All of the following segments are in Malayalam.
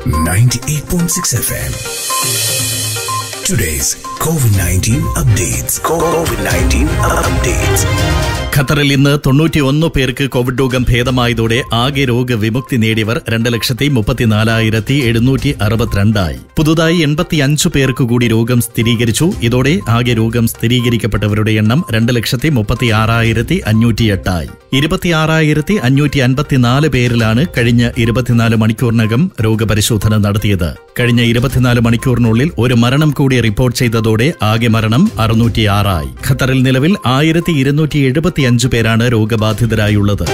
98.6 FM. Today's COVID 19 updates. COVID 19 updates. ഖത്തറിൽ ഇന്ന് തൊണ്ണൂറ്റിയൊന്ന് പേർക്ക് കോവിഡ് രോഗം ഭേദമായതോടെ ആകെ രോഗവിമുക്തി നേടിയവർ രണ്ട് ലക്ഷത്തി മുപ്പത്തിനാലായിരത്തി എഴുന്നൂറ്റി അറുപത്തിരണ്ടായി പുതുതായി എൺപത്തിയഞ്ച് പേർക്ക് കൂടി രോഗം സ്ഥിരീകരിച്ചു ഇതോടെ ആകെ രോഗം സ്ഥിരീകരിക്കപ്പെട്ടവരുടെ എണ്ണം രണ്ട് ലക്ഷത്തി മുപ്പത്തിയാറായിരത്തി അഞ്ഞൂറ്റിയെട്ടായി ഇരുപത്തിയാറായിരത്തി അഞ്ഞൂറ്റി അൻപത്തിനാല് പേരിലാണ് കഴിഞ്ഞ ഇരുപത്തിനാല് മണിക്കൂറിനകം രോഗപരിശോധന നടത്തിയത് കഴിഞ്ഞ ഇരുപത്തിനാല് മണിക്കൂറിനുള്ളിൽ ഒരു മരണം കൂടി റിപ്പോർട്ട് ചെയ്തതോടെ ആകെ മരണം അറുന്നൂറ്റിയാറായി ഖത്തറിൽ നിലവിൽ ആയിരത്തി ഇരുന്നൂറ്റി എഴുപത്തിയഞ്ച് പേരാണ് രോഗബാധിതരായുള്ളത്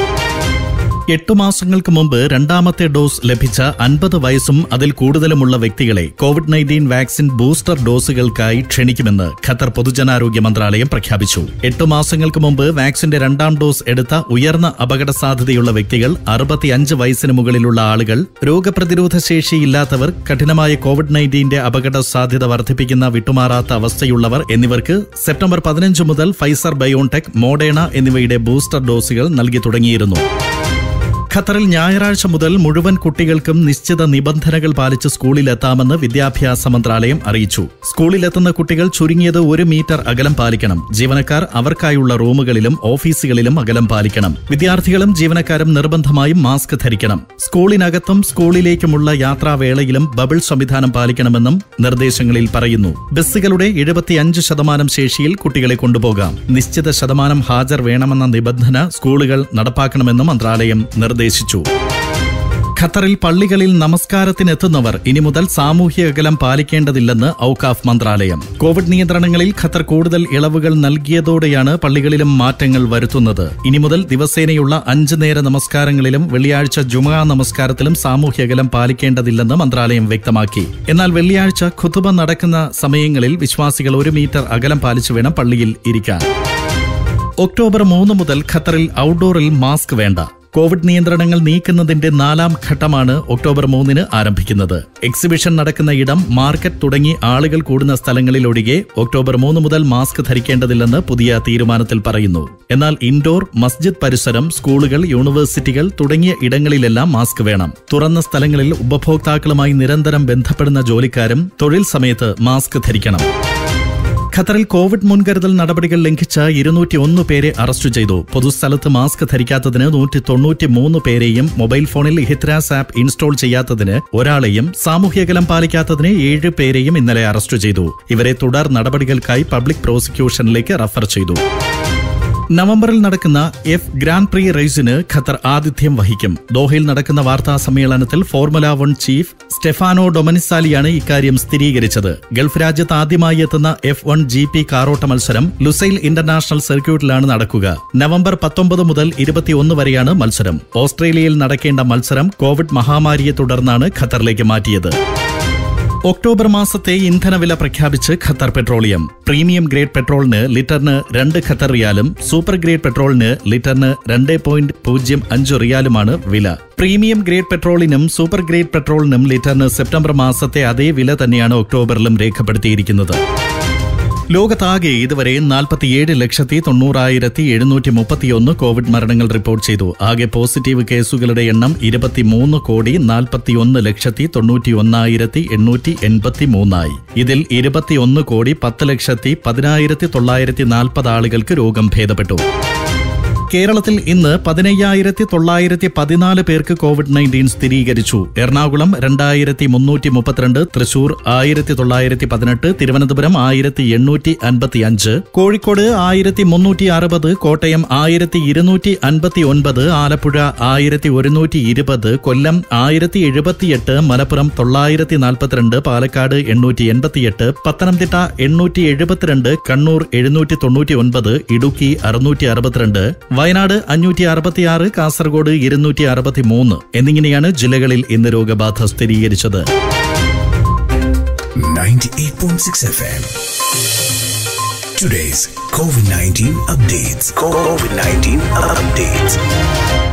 എട്ടു മാസങ്ങൾക്ക് മുമ്പ് രണ്ടാമത്തെ ഡോസ് ലഭിച്ച അൻപത് വയസ്സും അതിൽ കൂടുതലുമുള്ള വ്യക്തികളെ കോവിഡ് നയൻറ്റീൻ വാക്സിൻ ബൂസ്റ്റർ ഡോസുകൾക്കായി ക്ഷണിക്കുമെന്ന് ഖത്തർ പൊതുജനാരോഗ്യ മന്ത്രാലയം പ്രഖ്യാപിച്ചു എട്ടു മാസങ്ങൾക്ക് മുമ്പ് വാക്സിന്റെ രണ്ടാം ഡോസ് എടുത്ത ഉയർന്ന അപകട സാധ്യതയുള്ള വ്യക്തികൾ അറുപത്തിയഞ്ച് വയസ്സിന് മുകളിലുള്ള ആളുകൾ രോഗപ്രതിരോധ ശേഷിയില്ലാത്തവർ കഠിനമായ കോവിഡ് നയൻറ്റീന്റെ അപകട സാധ്യത വർദ്ധിപ്പിക്കുന്ന വിട്ടുമാറാത്ത അവസ്ഥയുള്ളവർ എന്നിവർക്ക് സെപ്റ്റംബർ പതിനഞ്ച് മുതൽ ഫൈസർ ബയോൺടെക് മോഡേണ എന്നിവയുടെ ബൂസ്റ്റർ ഡോസുകൾ നൽകി തുടങ്ങിയിരുന്നു ഖത്തറിൽ ഞായറാഴ്ച മുതൽ മുഴുവൻ കുട്ടികൾക്കും നിശ്ചിത നിബന്ധനകൾ പാലിച്ച് സ്കൂളിലെത്താമെന്ന് വിദ്യാഭ്യാസ മന്ത്രാലയം അറിയിച്ചു സ്കൂളിലെത്തുന്ന കുട്ടികൾ ചുരുങ്ങിയത് ഒരു മീറ്റർ അകലം പാലിക്കണം ജീവനക്കാർ അവർക്കായുള്ള റൂമുകളിലും ഓഫീസുകളിലും അകലം പാലിക്കണം വിദ്യാർത്ഥികളും ജീവനക്കാരും നിർബന്ധമായും മാസ്ക് ധരിക്കണം സ്കൂളിനകത്തും സ്കൂളിലേക്കുമുള്ള യാത്രാവേളയിലും ബബിൾ സംവിധാനം പാലിക്കണമെന്നും നിർദ്ദേശങ്ങളിൽ പറയുന്നു ബസ്സുകളുടെ എഴുപത്തിയഞ്ച് ശതമാനം ശേഷിയിൽ കുട്ടികളെ കൊണ്ടുപോകാം നിശ്ചിത ശതമാനം ഹാജർ വേണമെന്ന നിബന്ധന സ്കൂളുകൾ നടപ്പാക്കണമെന്നും മന്ത്രാലയം നിർദ്ദേശിച്ചു ഖത്തറിൽ പള്ളികളിൽ നമസ്കാരത്തിനെത്തുന്നവർ ഇനി മുതൽ സാമൂഹ്യ അകലം പാലിക്കേണ്ടതില്ലെന്ന് ഔക്കാഫ് മന്ത്രാലയം കോവിഡ് നിയന്ത്രണങ്ങളിൽ ഖത്തർ കൂടുതൽ ഇളവുകൾ നൽകിയതോടെയാണ് പള്ളികളിലും മാറ്റങ്ങൾ വരുത്തുന്നത് ഇനി മുതൽ ദിവസേനയുള്ള അഞ്ച് നേര നമസ്കാരങ്ങളിലും വെള്ളിയാഴ്ച ജുമാ നമസ്കാരത്തിലും സാമൂഹ്യ അകലം പാലിക്കേണ്ടതില്ലെന്ന് മന്ത്രാലയം വ്യക്തമാക്കി എന്നാൽ വെള്ളിയാഴ്ച ഖുതുബ നടക്കുന്ന സമയങ്ങളിൽ വിശ്വാസികൾ ഒരു മീറ്റർ അകലം പാലിച്ചു വേണം പള്ളിയിൽ ഇരിക്കാൻ ഒക്ടോബർ മൂന്ന് മുതൽ ഖത്തറിൽ ഔട്ട്ഡോറിൽ മാസ്ക് വേണ്ട കോവിഡ് നിയന്ത്രണങ്ങൾ നീക്കുന്നതിന്റെ നാലാം ഘട്ടമാണ് ഒക്ടോബർ മൂന്നിന് ആരംഭിക്കുന്നത് എക്സിബിഷൻ നടക്കുന്ന ഇടം മാർക്കറ്റ് തുടങ്ങി ആളുകൾ കൂടുന്ന സ്ഥലങ്ങളിലൊഴികെ ഒക്ടോബർ മൂന്ന് മുതൽ മാസ്ക് ധരിക്കേണ്ടതില്ലെന്ന് പുതിയ തീരുമാനത്തിൽ പറയുന്നു എന്നാൽ ഇൻഡോർ മസ്ജിദ് പരിസരം സ്കൂളുകൾ യൂണിവേഴ്സിറ്റികൾ തുടങ്ങിയ ഇടങ്ങളിലെല്ലാം മാസ്ക് വേണം തുറന്ന സ്ഥലങ്ങളിൽ ഉപഭോക്താക്കളുമായി നിരന്തരം ബന്ധപ്പെടുന്ന ജോലിക്കാരും തൊഴിൽ സമയത്ത് മാസ്ക് ധരിക്കണം ഖത്തറിൽ കോവിഡ് മുൻകരുതൽ നടപടികൾ ലംഘിച്ച ഇരുന്നൂറ്റി ഒന്ന് പേരെ അറസ്റ്റ് ചെയ്തു പൊതുസ്ഥലത്ത് മാസ്ക് ധരിക്കാത്തതിന് നൂറ്റി തൊണ്ണൂറ്റി മൂന്ന് പേരെയും മൊബൈൽ ഫോണിൽ ഹിത്രാസ് ആപ്പ് ഇൻസ്റ്റാൾ ചെയ്യാത്തതിന് ഒരാളെയും സാമൂഹ്യകലം പാലിക്കാത്തതിന് ഏഴ് പേരെയും ഇന്നലെ അറസ്റ്റ് ചെയ്തു ഇവരെ തുടർ നടപടികൾക്കായി പബ്ലിക് പ്രോസിക്യൂഷനിലേക്ക് റഫർ ചെയ്തു നവംബറിൽ നടക്കുന്ന എഫ് ഗ്രാൻഡ് പ്രീ റേസിന് ഖത്തർ ആതിഥ്യം വഹിക്കും ദോഹയിൽ നടക്കുന്ന വാർത്താ സമ്മേളനത്തിൽ ഫോർമുല വൺ ചീഫ് സ്റ്റെഫാനോ ഡൊമനിസാലിയാണ് ഇക്കാര്യം സ്ഥിരീകരിച്ചത് ഗൾഫ് രാജ്യത്ത് ആദ്യമായി എത്തുന്ന എഫ് വൺ ജി പി കാറോട്ട മത്സരം ലുസൈൽ ഇന്റർനാഷണൽ സർക്യൂട്ടിലാണ് നടക്കുക നവംബർ പത്തൊമ്പത് മുതൽ ഇരുപത്തിയൊന്ന് വരെയാണ് മത്സരം ഓസ്ട്രേലിയയിൽ നടക്കേണ്ട മത്സരം കോവിഡ് മഹാമാരിയെ തുടർന്നാണ് ഖത്തറിലേക്ക് മാറ്റിയത് ഒക്ടോബർ മാസത്തെ ഇന്ധനവില പ്രഖ്യാപിച്ച് ഖത്തർ പെട്രോളിയം പ്രീമിയം ഗ്രേഡ് പെട്രോളിന് ലിറ്ററിന് രണ്ട് ഖത്തർ റിയാലും സൂപ്പർ ഗ്രേഡ് പെട്രോളിന് ലിറ്ററിന് രണ്ട് പോയിന്റ് പൂജ്യം അഞ്ച് റിയാലുമാണ് വില പ്രീമിയം ഗ്രേഡ് പെട്രോളിനും സൂപ്പർ ഗ്രേഡ് പെട്രോളിനും ലിറ്ററിന് സെപ്റ്റംബർ മാസത്തെ അതേ വില തന്നെയാണ് ഒക്ടോബറിലും രേഖപ്പെടുത്തിയിരിക്കുന്നത് ലോകത്താകെ ഇതുവരെ നാൽപ്പത്തിയേഴ് ലക്ഷത്തി തൊണ്ണൂറായിരത്തി എഴുന്നൂറ്റി മുപ്പത്തിയൊന്ന് കോവിഡ് മരണങ്ങൾ റിപ്പോർട്ട് ചെയ്തു ആകെ പോസിറ്റീവ് കേസുകളുടെ എണ്ണം ഇരുപത്തിമൂന്ന് കോടി നാൽപ്പത്തിയൊന്ന് ലക്ഷത്തി തൊണ്ണൂറ്റി ഒന്നായിരത്തി എണ്ണൂറ്റി എൺപത്തി മൂന്നായി ഇതിൽ ഇരുപത്തിയൊന്ന് കോടി പത്ത് ലക്ഷത്തി പതിനായിരത്തി തൊള്ളായിരത്തി നാൽപ്പത് ആളുകൾക്ക് രോഗം ഭേദപ്പെട്ടു കേരളത്തിൽ ഇന്ന് പതിനയ്യായിരത്തി തൊള്ളായിരത്തി പതിനാല് പേർക്ക് കോവിഡ് നയൻറ്റീൻ സ്ഥിരീകരിച്ചു എറണാകുളം രണ്ടായിരത്തി മുന്നൂറ്റി മുപ്പത്തിരണ്ട് തൃശൂർ ആയിരത്തി തൊള്ളായിരത്തി പതിനെട്ട് തിരുവനന്തപുരം ആയിരത്തി എണ്ണൂറ്റി അൻപത്തി അഞ്ച് കോഴിക്കോട് ആയിരത്തി മുന്നൂറ്റി അറുപത് കോട്ടയം ആയിരത്തി ഇരുന്നൂറ്റി അൻപത്തി ഒൻപത് ആലപ്പുഴ ആയിരത്തി ഒരുന്നൂറ്റി ഇരുപത് കൊല്ലം ആയിരത്തി എഴുപത്തിയെട്ട് മലപ്പുറം തൊള്ളായിരത്തി നാൽപ്പത്തിരണ്ട് പാലക്കാട് എണ്ണൂറ്റി എൺപത്തിയെട്ട് പത്തനംതിട്ട എണ്ണൂറ്റി എഴുപത്തിരണ്ട് കണ്ണൂർ എഴുന്നൂറ്റി തൊണ്ണൂറ്റി ഒൻപത് ഇടുക്കി അറുന്നൂറ്റി അറുപത്തിരണ്ട് വയനാട് അഞ്ഞൂറ്റി അറുപത്തിയാറ് കാസർഗോഡ് ഇരുന്നൂറ്റി അറുപത്തി മൂന്ന് എന്നിങ്ങനെയാണ് ജില്ലകളിൽ ഇന്ന് രോഗബാധ സ്ഥിരീകരിച്ചത് 98.6 FM. Today's COVID 19 updates. COVID 19 updates.